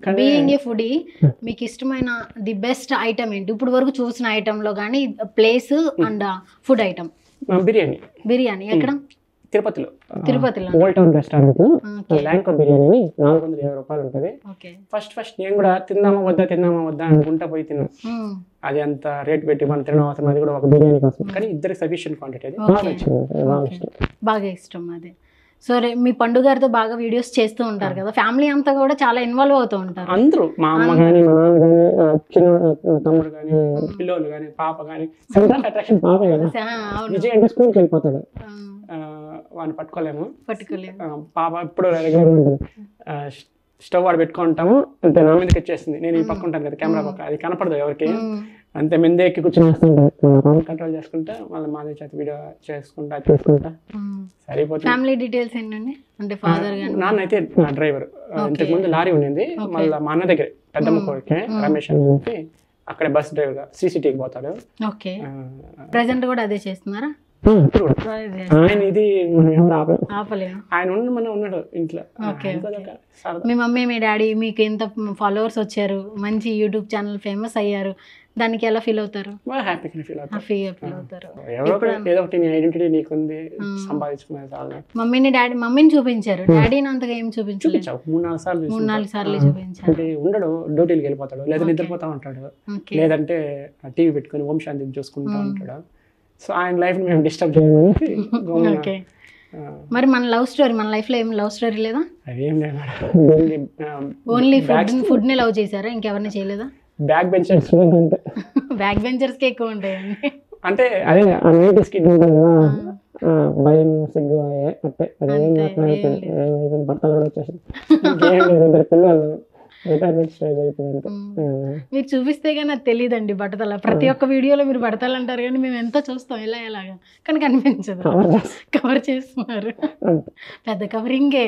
కానీ being a foodie మీకు ఇష్టమైన ది బెస్ట్ ఐటమ్ ఏంటి ఇప్పుడు వరకు చూసిన ఐటమ్ లో కానీ ప్లేస్ అండ్ ఫుడ్ ఐటమ్ ఆ, బిర్యానీ బిర్యానీ ఎక్కడ తిరుపతిలో తిరుపతిలో old town restaurant okay Lanco biryani నాలుగు వందల యాభై రూపాయలు ఉంటుంది ఓకే ఫస్ట్ ఫస్ట్ నేను కూడా తిందామా వద్దా తిందామా వద్దా అనుకుంటా పోయి తిన్నాను అది అంత రేట్ పెట్టి మనం తినడం అవసరం అది కూడా ఒక బిర్యానీ కోసం కానీ ఇద్దరికి సఫిషియెంట్ క్వాంటిటీ అది బాగా Okay. వచ్చింది బాగా Okay. ఇష్టం బాగా ఇష్టం అది సో రే మీ పండు గారితో బాగా వీడియోస్ చేస్తూ ఉంటారు కదా ఫ్యామిలీ అంతా కూడా చాలా ఇన్వాల్వ్ అవుతూ ఉంటారు అందరూ మా అమ్మ కానీ మా నాన్న కానీ చిన్న ఆ, తమ్ముడు కానీ పిల్లోళ్ళు కానీ పాప కానీ సెంటర్ అట్రాక్షన్ పాపే కదా ఆ, అవును విజయ్ అంటే స్కూల్కి వెళ్ళిపోతాడు ఆ, ఆ, వాడిని పట్టుకోలేము పట్టుకోలేదు ఆ, పాప ఇప్పుడు రెగ్యులర్గా ఉంటుంది ఆ, స్- స్టవ్ వాడు పెట్టుకుంటాము అంతే నా మీదకి వచ్చేస్తుంది నేను ఈ పక్క ఉంటాను కదా కెమెరా పక్క అది కనపడదు ఎవరికి ఉమ్, అంతే మిందే ఎక్కి కూర్చొని వేస్తుంటారు కంట్రోల్ చేసుకుంటా మళ్ళీ మాదే చేత వీడియో చేసుకుంటా చూసుకుంటా ఉమ్. సరిపోతుంది ఫ్యామిలీ డీటెయిల్స్ ఏంటండి అంటే ఫాదర్ గాని నాన్న అయితే నా డ్రైవర్ ఇంతకు ముందు లారీ ఉండింది మళ్ళీ మా అన్న దగ్గర పెద్దమ్మ కోరికే రమేష్ అని చెప్పి అక్కడ బస్ డ్రైవర్గా సీసీటీకి పోతాడు ఓకే ఆ, ప్రజెంట్ కూడా అదే చేస్తున్నారా ఆ, ఇప్పుడు కూడా ఆయన ఇది మనం ఎవరు ఆపలేం. ఆపలేము ఆయన ఉన్న మన ఉన్నాడు ఇంట్లో ఓకే, ఆయనతో ఒక సరదా. మీ మమ్మీ మీ డాడీ మీకు ఎంత ఫాలోవర్స్ వచ్చారు మంచి యూట్యూబ్ ఛానల్ ఫేమస్ అయ్యారు దానికి ఎలా ఫీల్ అవుతారు బాగా హ్యాపీగా ఫీల్ అవుతాడు హ్యాపీగా ఫీల్ అవుతారు ఎవరో ఒకరు ఏదో ఒకటి నీ ఐడెంటిటీ నీకుంది సంపాదించుకునే చాలా మమ్మీని డాడీ మమ్మీని చూపించారు డాడీని అంతగా ఏం చూపించలేదు చూపించావు మూడు నాలుగు సార్లు మూడు చూపించావు. నాలుగు సార్లు చూపించారు అంటే ఉండడు డ్యూటీకి వెళ్ళిపోతాడు లేదా నిద్రపోతా ఉంటాడు ఓకే లేదంటే టీవీ పెట్టుకొని ఓం శాంతిని చూసుకుంటూ ఉంటాడు సో ఆయన లైఫ్ మేము డిస్టర్బ్ చేయమని గమ్మున, ఓకే ఆ, మరి మన లవ్ స్టోరీ మన లైఫ్ లో ఏం లవ్ స్టోరీ లేదా అదేం లేదు మేడం ఓన్లీ ఫుడ్ ఫుడ్ ని లవ్ చేశారా ఇంకెవరిని చేయలేదా బ్యాక్ బెంచర్స్ అంటే బ్యాక్ బెంచర్స్ కి ఎక్కువ ఉంటాయండి అంటే అదే ఆ నైట్ స్కిడ్ ఉంటుంది కదా ఆ, భయం సిగ్గు అయ్యే అట్టే అది ఏం అంతే, అట్లా ఏం అయిపోయింది ఏమైపోయింది భర్తలు కూడా వచ్చేసింది ఇంకేం లేదు ఇద్దరు పిల్లలు రిటైర్మెంట్ స్టేజ్ అయిపోయింది మ్మ్. మీరు చూపిస్తే కానీ నాకు తెలియదండి బట్టతల ప్రతి ఒక్క వీడియోలో మీరు బట్టతలు అంటారు కానీ మేము ఎంత చూస్తాం ఇలా ఎలాగా కానీ కనిపించదు కవర్ చేస్తున్నారు పెద్ద కవరింగే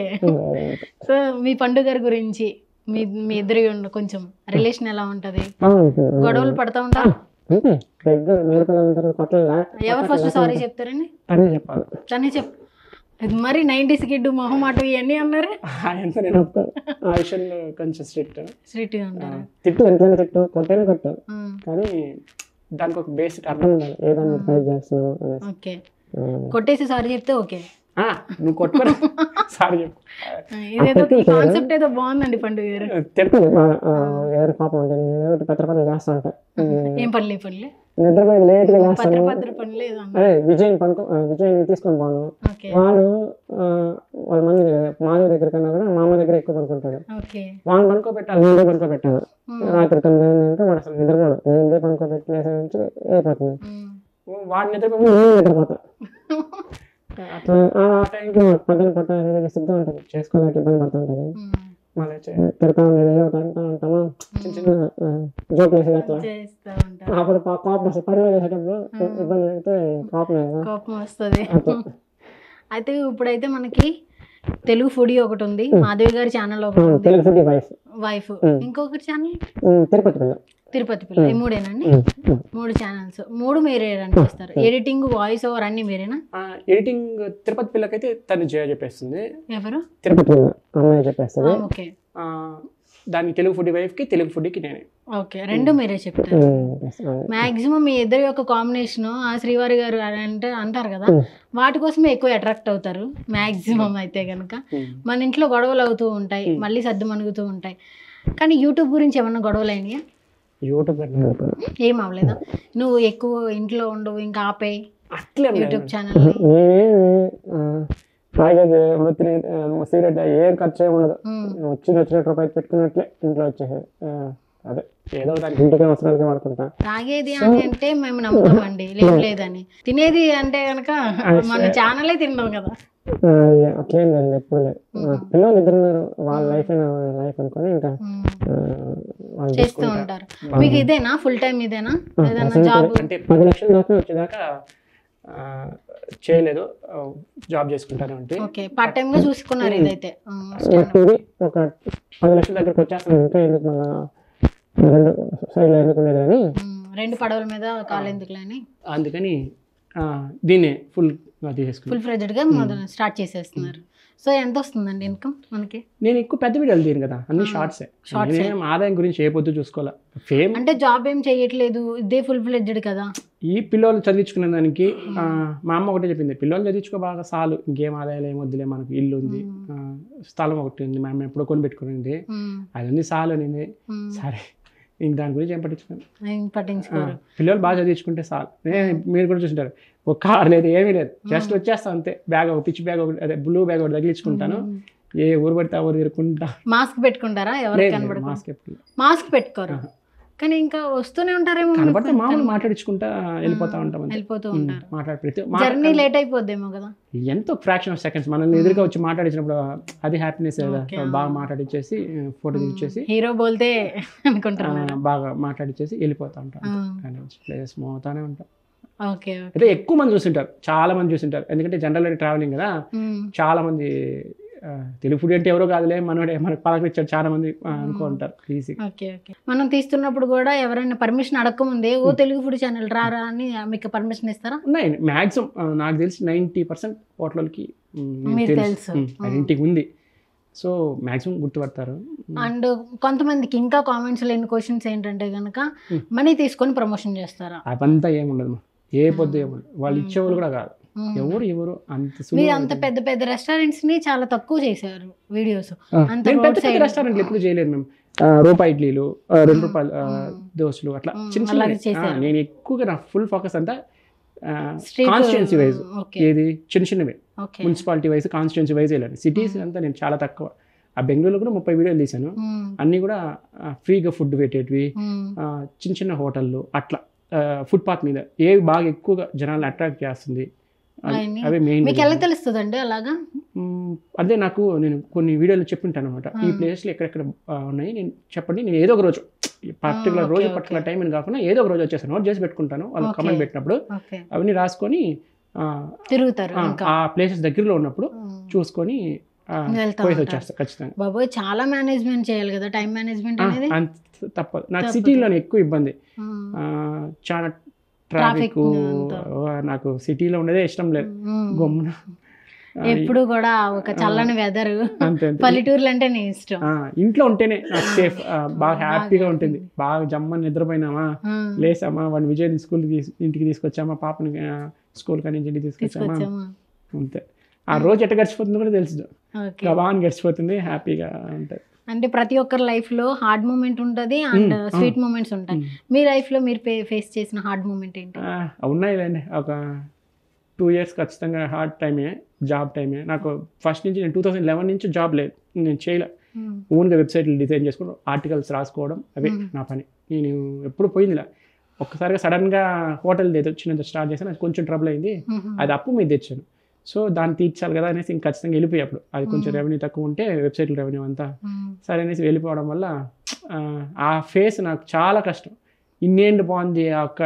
సో మీ పండుగ గారి గురించి మీ మీ ఇద్దరి ఉన్న కొంచెం రిలేషన్ ఎలా ఉంటది గొడవలు పడతా ఉంటా అంతే రెగ్యులర్ మేలుకలు ఉంటారు కొట్టలా ఎవరు ఫస్ట్ సారీ చెప్తారండి అని చెప్పాలి తనే చెప్ ఇది మరి నైంటీస్ కిడ్ మొహమాట ఇవన్నీ అన్నారు ఎంత నేను ఒప్పుకోను. ఆ విషయంలో కొంచెం స్ట్రిక్ట్ స్ట్రీట్గా ఉంటారు తిట్టు ఎంతైనా తిట్టు కొట్టైనా కొట్టు మ్మ్. కానీ దానికి ఒక బేసిక్ అర్థం ఉండాలి ఏదన్నా ట్రై చేస్తున్నావు అనేసి ఓకే ఆ. కొట్టేసి సారీ చెప్తే ఓకే ఆ, నువ్వు కొట్టుకోరు సారీ చెప్పు ఇదేదో ఈ కాన్సెప్ట్ ఏదో బాగుందండి పండుగ గారు తిడుతుంది ఎవరి పాపం అంటే నేను ఏదో ఒకటి పెద్ద పనులు చేస్తా ఉంటా ఏం పనులు ఏ పనులు నిద్రపోయి లేట్గా పత్ర చేస్తాను పత్ర పనులు ఏదో అన్నారు అదే విజయ్ పనుకో ఆ, విజయ్ని తీసుకొని పోను ఓకే వాడు ఆ, వాళ్ళ మంది మాధవ దగ్గర కన్నా కూడా మామ దగ్గర ఎక్కువ పనుకుంటాడు ఓకే వాడిని పనుకోబెట్టాలి నేనే పనుకోబెట్టాను రాత్రి తొమ్మిది అంటే వాడు అసలు నిద్రపోడు నేను ఇదే పనుకోబెట్టిన నుంచి అయిపోతుంది మ్మ్. వాడు నిద్రపోయి నేను నిద్రపోతా అట్లా ఆ టైంకి పక్కన పట్ట సిద్ధం ఉంటుంది చేసుకోవాలంటే ఇబ్బంది పడుతుంటుంది మ్మ్. మళ్ళీ చే- తిడతా ఉండేది ఏదో ఒకటి అంటా ఉంటామా చిన్న చిన్న జోక్ వేసేది అట్లా చేస్తా ఉంటారు అప్పుడు పా- కోపం వస్తుంది పని చేసేటప్పుడు ఇబ్బంది అయితే కోపం కదా కోపం వస్తుంది అయితే ఇప్పుడైతే మనకి తెలుగు ఫుడీ ఒకటి ఉంది మాధవి గారి ఛానల్ ఒకటి ఉంది తెలుగు ఫుడ్ వైఫ్ వైఫ్ ఇంకొకటి ఛానల్ తిరుపతి పిల్ల తిరుపతి పిల్ల ఈ మూడేనండి ఉమ్, ఉమ్. మూడు ఛానల్స్ మూడు మీరే రన్ చేస్తారు ఎడిటింగ్ వాయిస్ ఓవర్ అన్ని మీరేనా ఆ, ఎడిటింగ్ తిరుపతి పిల్లకైతే తను చేయ చెప్పేస్తుంది ఎవరు తిరుపతి పిల్ల అమ్మాయి చెప్పేస్తుంది ఓకే ఆ, దానికి తెలుగు ఫుడ్ వైఫ్కి తెలుగు ఫుడ్కి నేనే ఓకే రెండు మీరే చెప్తారు ఉమ్, yes, అవును. మాక్సిమం మీ ఇద్దరి యొక్క కాంబినేషన్ ఆ శ్రీవారి గారు అని అంటే అంటారు కదా వాటి కోసమే ఎక్కువ అట్రాక్ట్ అవుతారు మాక్సిమం అయితే కనుక ఉమ్. మన ఇంట్లో గొడవలు అవుతూ ఉంటాయి మళ్ళీ సర్దు మణుగుతూ ఉంటాయి కానీ యూట్యూబ్ గురించి ఏమన్నా గొడవలు అయినాయా యూట్యూబ్ పెట్టిన ఏం అవ్వలేదా నువ్వు ఎక్కువ ఇంట్లో ఉండవు ఇంకా ఆపేయి అట్లే యూట్యూబ్ ఛానల్ నేనేమి తాగేది వృత్తిని సిగరెట్ ఏం ఖర్చు ఏమి ఉండదు వచ్చింది వచ్చినట్టు రూపాయలు పెట్టుకున్నట్లే ఇంట్లో వచ్చేసేది ఆ, అదే ఏదో దానికి ఇంటికి అవసరాలకి వాడుకుంటా తాగేది అని అంటే మేము నమ్ముతామండి లేదు లేదని తినేది అంటే కనుక మన ఛానలే తింటాం కదా ఆ, అట్లేం లేదు ఎప్పుడు లేదు ఆ, పిల్లలు ఇద్దరు ఉన్నారు వాళ్ళ లైఫ్ లైఫ్ అనుకొని ఇంకా ఉమ్. ఆ, వాళ్ళు చేస్తూ ఉంటారు మీకు ఇదేనా ఫుల్ టైం ఇదేనా ఏదైనా జాబ్ అంటే పది లక్షల దాకా వచ్చేదాకా ఆ, చేయలేదు జాబ్ చేసుకుంటాను అంటే ఓకే పార్ట్ టైం గా చూసుకున్నారు ఇదైతే ఉమ్, ఇది ఒక పది లక్షల దగ్గరకు వచ్చేస్తాను ఇంకా ఎందుకు మళ్ళా రెండు సైడ్లో ఎందుకునేది కానీ ఉమ్, రెండు పడవల మీద కాలు ఎందుకులే అని అందుకని ఆ, దీన్నే ఫుల్ తీసేసుకున్నాను ఫుల్ ఫ్రెజ్డ్ గా మొదలు స్టార్ట్ చేసేస్తున్నారు సో ఎంత వస్తుందండి ఇన్కమ్ మనకి నేను ఎక్కువ పెద్ద వీడియోలు తీయను కదా అన్ని ఆ, షార్ట్సే shorts ఏ. నేనేం ఆదాయం గురించి ఏ పొద్దు చూసుకోవాలా ఫేమ్ అంటే జాబ్ ఏం చేయట్లేదు ఇదే ఫుల్ ఫ్లెడ్జ్డ్ కదా ఈ పిల్లలు చదివించుకునే దానికి ఆ, మా అమ్మ ఒకటే చెప్పింది పిల్లలు చదివించుకో బాగా చాలు ఇంకేం ఆదాయాలు ఏం వద్దులే మనకు ఇల్లు ఉంది ఆ, స్థలం ఒకటి ఉంది మా అమ్మ ఎప్పుడో కొని పెట్టుకునింది ఉమ్, అది ఉంది చాలు అనేది ఉమ్. సరే ఇంక దాని గురించి ఏం పట్టించుకోను ఏం పట్టించుకోరు పిల్లలు బాగా చదివించుకుంటే చాలు నేను మీరు కూడా చూసింటారు ఒక కార్ లేదు ఏమీ లేదు జస్ట్ వచ్చేస్తా అంతే బ్యాగ్ ఒక పిచ్ బ్యాగ్ ఒకటి అదే బ్లూ బ్యాగ్ ఒకటి తగిలించుకుంటాను ఏ ఊరు పడితే ఆ ఊరు తిరుక్కుంటా మాస్క్ పెట్టుకుంటారా ఎవరు లేదు, కనబడకు మాస్క్ ఎప్పుడు మాస్క్ పెట్టుకోరు ఆహా. కానీ ఇంకా వస్తూనే ఉంటారేమో కనబడితే మీకు. మామూలు మాట్లాడించుకుంటా వెళ్ళిపోతా ఉంటాం అంతే వెళ్ళిపోతూ ఉమ్, ఉంటారు మాట్లాడి ప్రతి జర్నీ లేట్ అయిపోద్దేమో కదా ఎంతో ఫ్రాక్షన్ ఆఫ్ సెకండ్స్ మనల్ని ఎదురుగా వచ్చి మాట్లాడించినప్పుడు అది హ్యాపీనెస్ కదా Okay. బాగా మాట్లాడిచ్చేసి ఫోటో దిగిచ్చేసి హీరో బోల్తే ఆ, అనుకుంటారు బాగా మాట్లాడిచ్చేసి వెళ్ళిపోతా ఉంటాం ప్లేస్ మోతానే ఉంటాం ఓకే అయితే ఎక్కువ మంది చూస్తుంటారు చాలా మంది చూస్తుంటారు ఎందుకంటే జనరల్ ట్రావెలింగ్ కదా చాలా మంది ఆ, తెలుగు ఫుడ్ అంటే ఎవరో కాదులే మనోడే మనకు పలకరించారు చాలా మంది ఆ, అనుకుంటారు ఈజీ ఓకే ఓకే మనం తీస్తున్నప్పుడు కూడా ఎవరైనా పర్మిషన్ అడగకముందే ఓ తెలుగు ఫుడ్ ఛానల్ రారా అని మీకు పర్మిషన్ ఇస్తారా ఉన్నాయి మ్యాక్సిమం నాకు తెలిసి నైంటీ పర్సెంట్ హోటల్కి మీకు తెలుసు. ఐడెంటిటీ ఉంది సో మ్యాక్సిమం గుర్తుపడతారు అండ్ కొంతమందికి ఇంకా కామెంట్స్ లేని క్వశ్చన్స్ ఏంటంటే కనుక Hmm. మనీ తీసుకొని ప్రమోషన్ చేస్తారా అవంతా ఏముండదు ఏ పొద్దు ఏముండదు వాళ్ళు ఇచ్చేవాళ్ళు కూడా కాదు Hmm. ఎవరు ఎవరు అంత మీరు సులువుగా అంత పెద్ద పెద్ద రెస్టారెంట్స్ ని చాలా తక్కువ చేశారు వీడియోస్ ఆ, అంత నేను road పెద్ద పెద్ద side- రెస్టారెంట్లు ఎప్పుడు చేయలేదు మేము ఆ, రూపాయి ఇడ్లీలు ఆ, రెండు రూపాయలు ఆ, మ్మ్. దోశలు అట్లా మ్మ్, చిన్న అలాగే చిన్న చేశారు. నేను ఎక్కువగా నా ఫుల్ ఫోకస్ అంతా Street- కాన్స్టిట్యున్సీ వైజ్ ఓకే ఏది చిన్న చిన్నవి okay municipality wise constituency wise వెళ్ళాను సిటీస్ అంతా నేను చాలా తక్కువ ఆ బెంగళూరులో కూడా ముప్పై వీడియోలు తీశాను మ్మ్. అన్నీ కూడా ఫ్రీగా ఫుడ్ పెట్టేటివి మ్మ్. ఆ, చిన్న చిన్న హోటళ్ళు అట్లా ఫుట్పాత్ మీద ఏవి బాగా ఎక్కువగా జనాలను అట్రాక్ట్ చేస్తుంది అవి- అవన్నీ. అవే మెయిన్ మీకు ఎలా తెలుస్తుందండి అలాగా మ్మ్. అదే నాకు నేను కొన్ని వీడియోలు చెప్పింటాను అనమాట ఈ ఆ. ప్లేస్లు ఎక్కడెక్కడ ఆ, ఉన్నాయి నేను చెప్పండి నేను ఏదో ఒక రోజు పర్టికులర్ ఓకే, రోజు ఓకే. పర్టికులర్ టైం అని కాకుండా ఏదో ఒక రోజు వచ్చేస్తాను నోట్ చేసి పెట్టుకుంటాను వాళ్ళు ఓకే. కమెంట్ పెట్టినప్పుడు ఓకే అవన్నీ రాసుకొని ఆ, తిరుగుతారు ఆ, ఇంకా ఆ ప్లేసెస్ దగ్గరలో ఉన్నప్పుడు మ్మ్. చూసుకొని ఆ, వెళ్తా పోయేసి ఉంటారు. వచ్చేస్తా ఖచ్చితంగా బాబోయ్ చాలా మేనేజ్మెంట్ చేయాలి కదా టైం మేనేజ్మెంట్ ఆ, అనేది అంత తప్పదు నాకు తప్పదు. సిటీలోనే ఎక్కువ ఇబ్బంది మ్మ్. ఆ, చాలా Traffic ట్రాఫిక్ అంతా. నాకు సిటీలో ఉండేదే ఇష్టం లేదు మ్మ్. గమ్మున ఆ, ఎప్పుడు కూడా ఒక చల్లని వెదర్ అంతే అంతే పల్లెటూర్లు అంటే నీ ఇష్టం ఆ, ఇంట్లో ఉంటేనే నాకు సేఫ్ బాగా హ్యాపీగా బాగా ఉంటుంది బాగా జమ్మని నిద్రపోయినామా మ్మ్. లేసామా వాడిని విజయ్ స్కూల్ ఇంటికి తీసుకొచ్చామా పాపని స్కూల్ కానీ ఇంటికి తీసుకొచ్చామా తీసుకొచ్చామా అంతే ఆ రోజు ఎట్ట గడిచిపోతుందో కూడా తెలుసు ఓకే గబాన్ గడిచిపోతుంది హ్యాపీగా ఉంటుంది అంటే ప్రతి ఒక్కరి లైఫ్ లో హార్డ్ మూమెంట్ ఉంటది అండ్ మ్మ్. స్వీట్ మూమెంట్స్ ఉంటాయి మీ లైఫ్ లో మీరు ఫేస్ చేసిన హార్డ్ మూమెంట్ ఏంటి ఆ, ఉన్నాయి లేండి ఒక టూ ఇయర్స్ ఖచ్చితంగా హార్డ్ టైమే జాబ్ టైమే నాకు ఫస్ట్ నుంచి నేను టూ థౌసండ్ లెవెన్ నుంచి జాబ్ లేదు నేను చేయలే మ్మ్. ఓన్గా వెబ్సైట్లు డిజైన్ చేసుకోవడం ఆర్టికల్స్ రాసుకోవడం అవే మ్మ్. నా పని నేను ఎప్పుడు పోయిందిలా ఒక్కసారిగా సడన్గా హోటల్ ఏదో చిన్నది స్టార్ట్ చేశాను అది కొంచెం ట్రబుల్ అయింది మ్మ్. అది అప్పు మీద తెచ్చాను సో దాన్ని తీర్చాలి కదా అనేసి ఇంక ఖచ్చితంగా వెళ్ళిపోయి అప్పుడు అది కొంచెం మ్మ్. రెవెన్యూ తక్కువ ఉంటే వెబ్సైట్ రెవెన్యూ అంతా మ్మ్. సరే అనేసి వెళ్ళిపోవడం వల్ల ఆ, ఆ ఫేస్ నాకు చాలా కష్టం ఇన్నేళ్ళు బాగుంది ఆ ఒక్క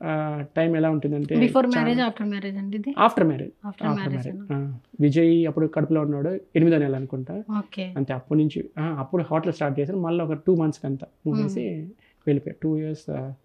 టైం ఎలా ఉంటుందంటే బిఫోర్ మ్యారేజ్ ఆఫ్టర్ మ్యారేజ్ అండి ఇది after marriage after after marriage marriage Vijay అప్పుడు కడుపులో ఉన్నాడు ఎనిమిదో నెల అనుకుంటా ఓకే అంతే అప్పటి నుంచి ఆ, అప్పుడు హోటల్ స్టార్ట్ చేశాను మళ్ళీ ఒక టూ మంత్స్కి అంతా మూవేసి వెళ్ళిపోయా టూ ఇయర్స్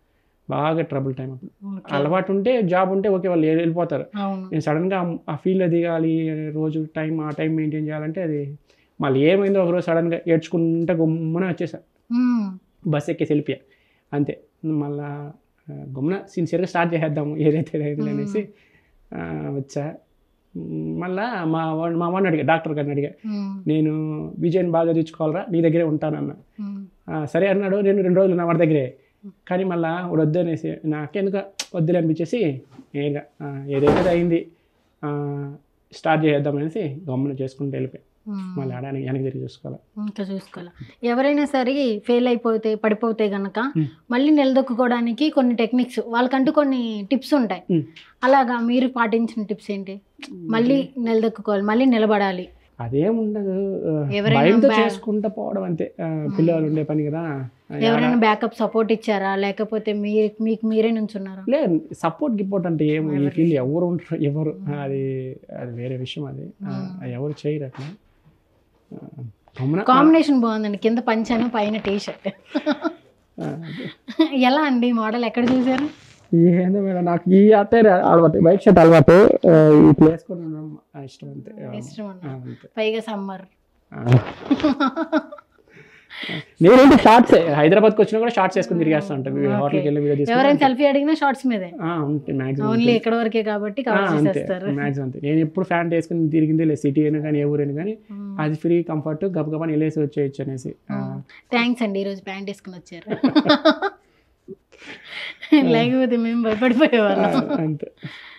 బాగా ట్రబుల్ టైం అప్పుడు ఓకే. అలవాటు ఉంటే జాబ్ ఉంటే ఓకే వాళ్ళు వెళ్ళిపోతారు అవును నేను సడన్గా ఆ ఫీల్డ్లో దిగాలి రోజు టైం ఆ టైం మెయింటైన్ చేయాలంటే అది మళ్ళీ ఏమైందో ఒకరోజు సడన్గా ఏడ్చుకుంటే గుమ్మన వచ్చేసా మ్మ్. బస్ ఎక్కేసి వెళ్ళిపోయా అంతే మళ్ళా ఆ, గుమ్మన సిన్సియర్గా స్టార్ట్ చేసేద్దాము ఏదైతే ఏదైతే అనేసి ఆ, వచ్చా మ్, మళ్ళా మా వాడు మా వాడిని అడిగా డాక్టర్ గారిని అడిగా మ్మ్. నేను విజయన్ బాగా తెచ్చుకోవాలరా నీ దగ్గరే ఉంటానన్న మ్మ్. ఆ, సరే అన్నాడు నేను రెండు రోజులు నా వాడి దగ్గరే కానీ మళ్ళా వాడు వద్దు అనేసి నాకెందుకు వద్దులే అనిపించేసి నేరుగా ఆ, ఏదైతే అయింది ఆ, స్టార్ట్ చేద్దాం అనేసి గమ్మున చేసుకుంటూ వెళ్ళిపోయి మ్మ్. మళ్ళీ ఆడానికి వెనక్కి తిరిగి చూసుకోవాలి ఇంకా చూసుకోవాలి ఎవరైనా సరే ఫెయిల్ అయిపోతే పడిపోతే గనక మ్మ్. మళ్ళీ నిలదొక్కుకోవడానికి కొన్ని టెక్నిక్స్ వాళ్ళకంటూ కొన్ని టిప్స్ ఉంటాయి మ్మ్. అలాగా మీరు పాటించిన టిప్స్ ఏంటి మళ్ళీ నిలదొక్కుకోవాలి మళ్ళీ నిలబడాలి అదేం ఉండదు ఆ, ఎవరైనా భయంతో బ్యా- చేసుకుంటూ పోవడం అంతే ఆ, పిల్లలు ఉండే పని కదా ఆ, ఎవరైనా బ్యాకప్ సపోర్ట్ ఇచ్చారా లేకపోతే మీరు మీకు మీరే నుంచున్నారా లే సపోర్ట్ గిపోర్ట్ అంటే ఏం ఈ ఫీల్డ్ ఎవరు ఉంటారు ఎవరు అది అది వేరే విషయం అది ఆ, ఎవరు చేయరు అట్లా ఆ, గమ్మున కాంబినేషన్ బాగుందండి కింద పంచాను పైన టీ షర్ట్ ఆ, ఎలా అండి మోడల్ ఎక్కడ చూసారు ఏందో మేడం నాకు ఈ అట్టే అలవాటు వైట్ షర్ట్ అలవాటు ఆ, ఇట్లా వేసుకొని ఉండడం ఇష్టం అంతే ఆ, ఇష్టం ఆ, ఉండదు అంతే పైగా సమ్మర్ ఆ. నేనేంటి షార్ట్స్ హైదరాబాద్కి వచ్చినా కూడా షార్ట్స్ వేసుకుని తిరిగేస్తా ఉంటాను Okay. హోటల్కి వెళ్ళి వీడియో ఎవరైనా తీసుకుని సెల్ఫీ అడిగినా షార్ట్స్ మీదే ఉంటాయి మ్యాక్సిమం ఓన్లీ ఇక్కడ వరకే కాబట్టి కవర్ అంతే చేసేస్తారు మ్యాక్సిమం అంతే నేను ఎప్పుడు ఫ్యాంట్ వేసుకుని తిరిగిందే లేదు సిటీ అయినా కానీ ఏ ఊరైనా కానీ అది ఫ్రీ కంఫర్ట్ గబగబా వెళ్ళేసి వచ్చేయచ్చు అనేసి ఆ, థ్యాంక్స్ అండి ఈరోజు ప్యాంట్ వేసుకుని వచ్చారు లేకపోతే మేము భయపడిపోయేవాళ్ళం అంతే